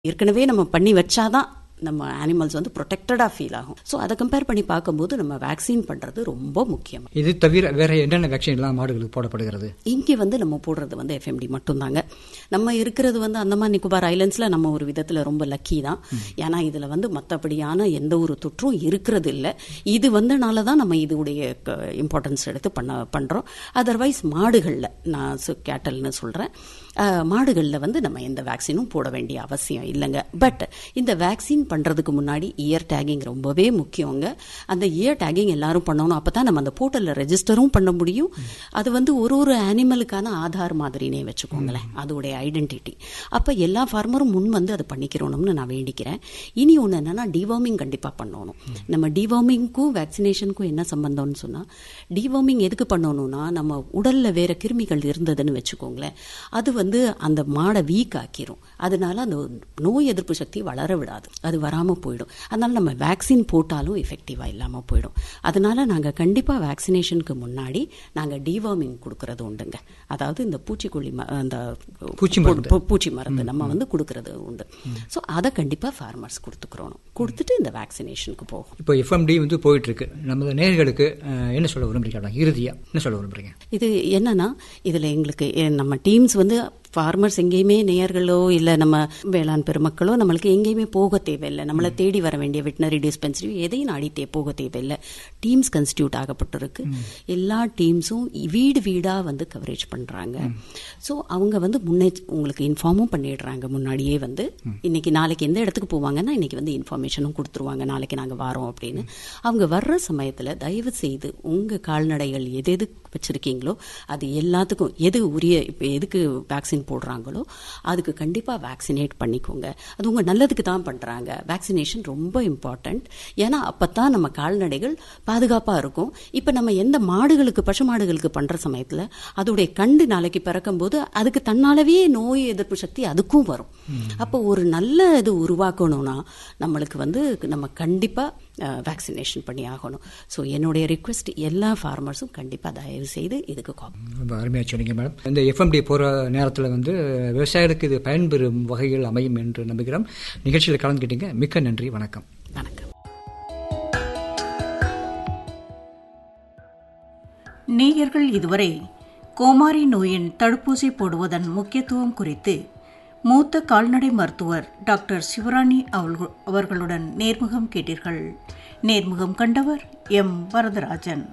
ஏற்கனவே நம்ம பண்ணி வச்சாதான் நம்ம அனிமல்ஸ் வந்து ப்ரொடெக்டடாக ஃபீல் ஆகும் ஸோ அதை கம்பேர் பண்ணி பார்க்கும்போது நம்ம வேக்சின் பண்ணுறது ரொம்ப முக்கியம் இது தவிர வேற என்னென்ன வேக்சின் எல்லாம் மாடுகளுக்கு போடப்படுகிறது இங்கே வந்து நம்ம போடுறது வந்து எஃப்எம்டி மட்டும்தாங்க நம்ம இருக்கிறது வந்து அந்தமான் நிக்கோபார் ஐலண்ட்ஸில் நம்ம ஒரு விதத்தில் ரொம்ப லக்கி தான் ஏன்னா இதில் வந்து மற்றபடியான எந்த ஒரு தொற்றும் இருக்கிறது இல்லை இது வந்தனால தான் நம்ம இதுடைய இம்பார்ட்டன்ஸ் எடுத்து பண்ண பண்ணுறோம் அதர்வைஸ் மாடுகளில் நான் கேட்டல்னு சொல்கிறேன் மாடுகளில் வந்து நம்ம எந்த வேக்சினும் போட வேண்டிய அவசியம் இல்லைங்க பட் இந்த வேக்சின் பண்ணுறதுக்கு முன்னாடி இயர் டேகிங் ரொம்பவே முக்கியங்க அந்த இயர் டேகிங் எல்லாரும் பண்ணணும் அப்போ தான் நம்ம அந்த போர்ட்டலில் ரெஜிஸ்டரும் பண்ண முடியும் அது வந்து ஒரு ஒரு அனிமலுக்கான ஆதார் மாதிரினே வச்சுக்கோங்களேன் அதோடைய ஐடென்டிட்டி அப்போ எல்லா ஃபார்மரும் முன் வந்து அதை பண்ணிக்கிறோம்னு நான் வேண்டிக்கிறேன் இனி ஒன்று என்னன்னா டிவார்மிங் கண்டிப்பாக பண்ணணும் நம்ம டிவார்மிங்க்கும் வேக்சினேஷனுக்கும் என்ன சம்பந்தம்னு சொன்னால் டிவார்மிங் எதுக்கு பண்ணணும்னா நம்ம உடலில் வேற கிருமிகள் இருந்ததுன்னு வச்சுக்கோங்களேன் அது வந்து அந்த மாடை வீக் ஆக்கிரும் அதனால அந்த நோய் எதிர்ப்பு சக்தி வளர விடாது அது வராமல் போயிடும் அதனால நம்ம வேக்சின் போட்டாலும் எஃபெக்டிவாக இல்லாமல் போயிடும் அதனால நாங்கள் கண்டிப்பாக வேக்சினேஷனுக்கு முன்னாடி நாங்கள் டிவார்மிங் கொடுக்கறது உண்டுங்க அதாவது இந்த பூச்சிக்கொல்லி அந்த பூச்சி மருந்து. பூச்சி மருந்து நம்ம வந்து கொடுக்கறது உண்டு ஸோ அதை கண்டிப்பாக ஃபார்மர்ஸ் கொடுத்துக்கிறோம் கொடுத்துட்டு இந்த வேக்சினேஷனுக்கு போகும் இப்போ எஃப்எம்டி வந்து போயிட்டு இருக்கு நமது நேர்களுக்கு என்ன சொல்ல விரும்புறீங்க இறுதியா என்ன சொல்ல விரும்புறீங்க இது என்னன்னா இதுல எங்களுக்கு எ- நம்ம டீம்ஸ் வந்து ஃபார்மர்ஸ் எங்கேயுமே நேயர்களோ இல்லை நம்ம வேளாண் பெருமக்களோ நம்மளுக்கு எங்கேயுமே போக தேவையில்லை நம்மளை தேடி வர வேண்டிய வெட்டினரி டிஸ்பென்சரி எதையும் நாடி தே போக தேவையில்லை டீம்ஸ் கன்ஸ்டியூட் ஆகப்பட்டிருக்கு எல்லா டீம்ஸும் வீடு வீடாக வந்து கவரேஜ் பண்ணுறாங்க ஸோ அவங்க வந்து முன்னே உங்களுக்கு இன்ஃபார்மும் பண்ணிடுறாங்க முன்னாடியே வந்து இன்னைக்கு நாளைக்கு எந்த இடத்துக்கு போவாங்கன்னா இன்னைக்கு வந்து இன்ஃபர்மேஷனும் கொடுத்துருவாங்க நாளைக்கு நாங்கள் வரோம் அப்படின்னு அவங்க வர்ற சமயத்தில் தயவு செய்து உங்கள் கால்நடைகள் எது எது வச்சிருக்கீங்களோ அது எல்லாத்துக்கும் எது உரிய இப்போ எதுக்கு வேக்சின் போடுறாங்களோ அதுக்கு கண்டிப்பாக வேக்சினேட் பண்ணிக்கோங்க அது உங்கள் நல்லதுக்கு தான் பண்ணுறாங்க வேக்சினேஷன் ரொம்ப இம்பார்ட்டண்ட் ஏன்னா அப்போ தான் நம்ம கால்நடைகள் பாதுகாப்பாக இருக்கும் இப்போ நம்ம எந்த மாடுகளுக்கு பசு மாடுகளுக்கு பண்ணுற சமயத்தில் அதோடைய கண்டு நாளைக்கு பிறக்கும்போது அதுக்கு தன்னாலவே நோய் எதிர்ப்பு சக்தி அதுக்கும் வரும் அப்போ ஒரு நல்ல இது உருவாக்கணும்னா நம்மளுக்கு வந்து நம்ம கண்டிப்பாக வேக்சினேஷன் பண்ணி ஆகணும் ஸோ என்னுடைய ரிக்வெஸ்ட் எல்லா ஃபார்மர்ஸும் கண்டிப்பாக தயவு செய்து இதுக்கு காப் ரொம்ப அருமையாக சொன்னீங்க மேடம் இந்த எஃப்எம்டி போகிற நேரத்தில் வந்து விவசாயிகளுக்கு இது பயன்பெறும் வகையில் அமையும் என்று நம்புகிறோம் நிகழ்ச்சியில் கலந்துக்கிட்டீங்க மிக்க நன்றி வணக்கம் வணக்கம் நேயர்கள் இதுவரை கோமாரி நோயின் தடுப்பூசி போடுவதன் முக்கியத்துவம் குறித்து மூத்த கால்நடை மருத்துவர் டாக்டர் சிவராணி அவர்கள்- அவர்களுடன் நேர்முகம் கேட்டீர்கள் நேர்முகம் கண்டவர் எம் வரதராஜன்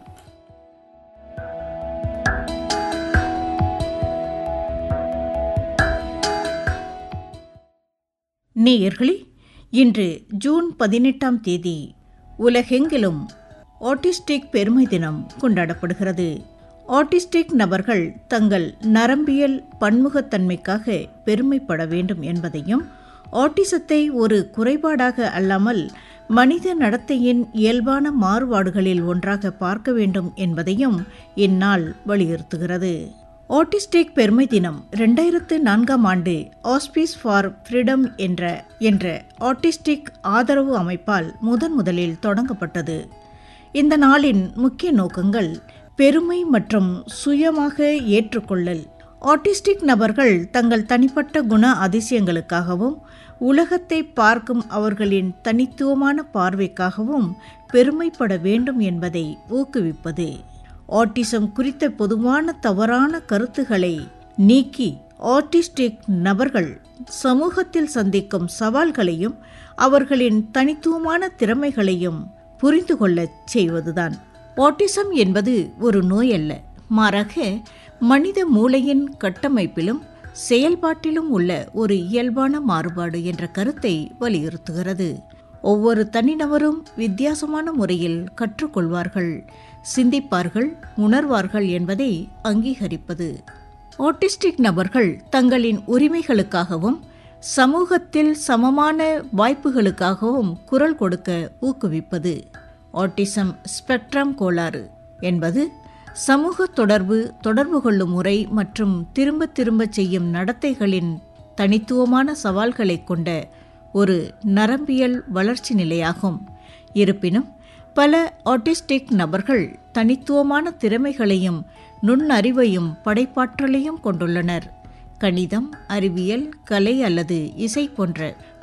நேயர்களே இன்று ஜூன் பதினெட்டாம் தேதி உலகெங்கிலும் ஆட்டிஸ்டிக் பெருமை தினம் கொண்டாடப்படுகிறது ஆட்டிஸ்டிக் நபர்கள் தங்கள் நரம்பியல் பன்முகத்தன்மைக்காக பெருமைப்பட வேண்டும் என்பதையும் ஆட்டிசத்தை ஒரு குறைபாடாக அல்லாமல் மனித நடத்தையின் இயல்பான மாறுபாடுகளில் ஒன்றாக பார்க்க வேண்டும் என்பதையும் இந்நாள் வலியுறுத்துகிறது ஆட்டிஸ்டிக் பெருமை தினம் ரெண்டாயிரத்து நான்காம் ஆண்டு ஆஸ்பீஸ் ஃபார் ஃப்ரீடம் என்ற என்ற ஆட்டிஸ்டிக் ஆதரவு அமைப்பால் முதன் முதலில் தொடங்கப்பட்டது இந்த நாளின் முக்கிய நோக்கங்கள் பெருமை மற்றும் சுயமாக ஏற்றுக்கொள்ளல் ஆட்டிஸ்டிக் நபர்கள் தங்கள் தனிப்பட்ட குண அதிசயங்களுக்காகவும் உலகத்தை பார்க்கும் அவர்களின் தனித்துவமான பார்வைக்காகவும் பெருமைப்பட வேண்டும் என்பதை ஊக்குவிப்பது ஆட்டிசம் குறித்த பொதுவான தவறான கருத்துக்களை நீக்கி ஆட்டிஸ்டிக் நபர்கள் சமூகத்தில் சந்திக்கும் சவால்களையும் அவர்களின் தனித்துவமான திறமைகளையும் புரிந்து கொள்ளச் செய்வதுதான் ஆட்டிசம் என்பது ஒரு நோய் அல்ல மாறாக மனித மூளையின் கட்டமைப்பிலும் செயல்பாட்டிலும் உள்ள ஒரு இயல்பான மாறுபாடு என்ற கருத்தை வலியுறுத்துகிறது ஒவ்வொரு தனிநபரும் வித்தியாசமான முறையில் கற்றுக்கொள்வார்கள் சிந்திப்பார்கள் உணர்வார்கள் என்பதை அங்கீகரிப்பது ஆட்டிஸ்டிக் நபர்கள் தங்களின் உரிமைகளுக்காகவும் சமூகத்தில் சமமான வாய்ப்புகளுக்காகவும் குரல் கொடுக்க ஊக்குவிப்பது ஆட்டிசம் ஸ்பெக்ட்ரம் கோளாறு என்பது சமூக தொடர்பு தொடர்பு கொள்ளும் முறை மற்றும் திரும்ப திரும்ப செய்யும் நடத்தைகளின் தனித்துவமான சவால்களைக் கொண்ட ஒரு நரம்பியல் வளர்ச்சி நிலையாகும் இருப்பினும் பல ஆட்டிஸ்டிக் நபர்கள் தனித்துவமான திறமைகளையும் நுண்ணறிவையும் படைப்பாற்றலையும் கொண்டுள்ளனர் கணிதம் அறிவியல் கலை அல்லது இசை போன்ற